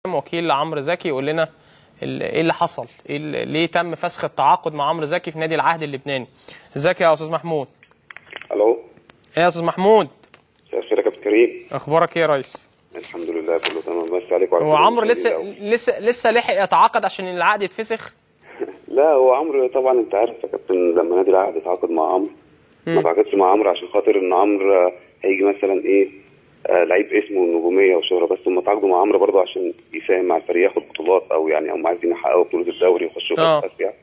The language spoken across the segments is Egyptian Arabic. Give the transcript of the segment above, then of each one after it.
وكيل عمرو زكي يقول لنا ال- ايه اللي حصل إيه اللي ليه تم فسخ التعاقد مع عمرو زكي في نادي العهد اللبناني ازيك يا استاذ محمود الو ايه يا استاذ محمود مساء الخير يا كابتن كريم اخبارك ايه يا ريس الحمد لله كله تمام بس عليك وعلى هو كل عمرو لسه المشاهدين لسه لسه لحق يتعاقد عشان العقد يتفسخ الأول. لا هو عمرو طبعا انت عارف يا كابتن لما نادي العهد يتعاقد مع عمرو ما تعاقدش مع عمرو عشان خاطر ان عمرو آه، هيجي مثلا ايه آه لعيب اسمه ونجوميه وشهره بس هم تعاقدوا مع عمرو برضه عشان يساهم مع الفريق ياخد بطولات او يعني هم عايزين يحققوا بطوله الدوري ويخشوا آه. كاس اسيا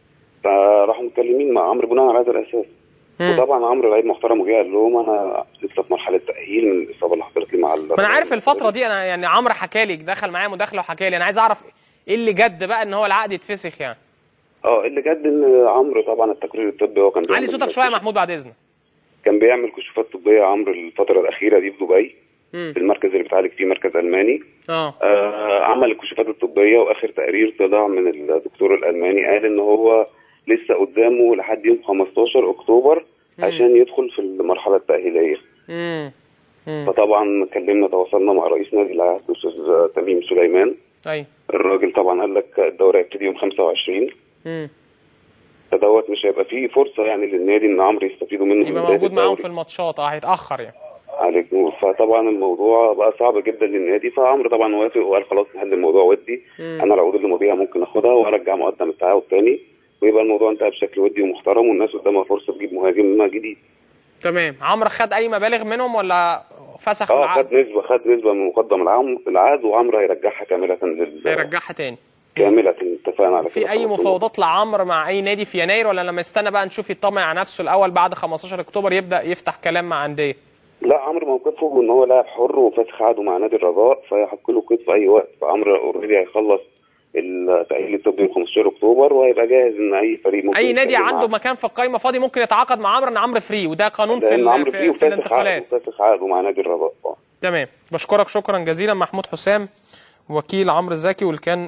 فراحوا متكلمين مع عمرو بناء على هذا الاساس مم. وطبعا عمرو لعيب محترم وجه قال لهم انا لسه في مرحله تاهيل من الاصابه اللي حصلت لي مع ما انا عارف الفتره دي انا يعني عمرو حكى لي دخل معايا مداخله وحكى لي انا عايز اعرف ايه اللي جد بقى ان هو العقد يتفسخ يعني اه اللي جد ان عمرو طبعا التقرير الطبي هو كان علي بيعمل- صوتك شويه يا محمود بعد اذنك كان بيعمل كشوفات طبيه عمرو الفتره الاخيره دي في دبي مم. في المركز اللي بيتعالج فيه مركز الماني اه آه عمل الكشوفات الطبيه واخر تقرير طلع من الدكتور الالماني قال ان هو لسه قدامه لحد يوم 15 اكتوبر عشان يدخل في المرحله التاهيليه امم امم فطبعا كلمنا تواصلنا مع رئيس نادي العهد الاستاذ تميم سليمان ايوه الراجل طبعا قال لك الدوري هيبتدي يوم 25 امم فدوت مش هيبقى فيه فرصه يعني للنادي ان عمرو يستفيدوا منه في يبقى بداية موجود معاهم الدوري. في الماتشات اه هيتاخر يعني عليك نور فطبعا الموضوع بقى صعب جدا للنادي فعمرو طبعا وافق وقال خلاص نحل الموضوع ودي مم. انا العقود اللي ماضيها ممكن اخدها وارجع مقدم التعاقد تاني ويبقى الموضوع انتهى بشكل ودي ومحترم والناس قدامها فرصه تجيب مهاجم جديد تمام عمرو خد اي مبالغ منهم ولا فسخ اه العقد خد نسبه خد نسبه من مقدم العام العقد وعمرو هيرجعها كامله لل هيرجعها تاني كامله اتفقنا على كده في اي خلاص. مفاوضات لعمرو مع اي نادي في يناير ولا لما يستنى بقى نشوف يطمع على نفسه الاول بعد 15 اكتوبر يبدا يفتح كلام مع انديه لا عمرو موقفه ان هو لاعب حر وفاسخ عقده مع نادي الرجاء فيحق له قيد في اي وقت فعمرو اوريدي هيخلص التأهيل الطبي في 15 اكتوبر وهيبقى جاهز ان اي فريق ممكن اي نادي يتكلم عنده معاه. مكان في القايمه فاضي ممكن يتعاقد مع عمرو ان عمرو فري وده قانون في لان ال- عمرو فيه في, في وفاسخ الانتقالات عقده فاسخ عقده مع نادي الرجاء آه. تمام بشكرك شكرا جزيلا محمود حسام وكيل عمرو زكي واللي كان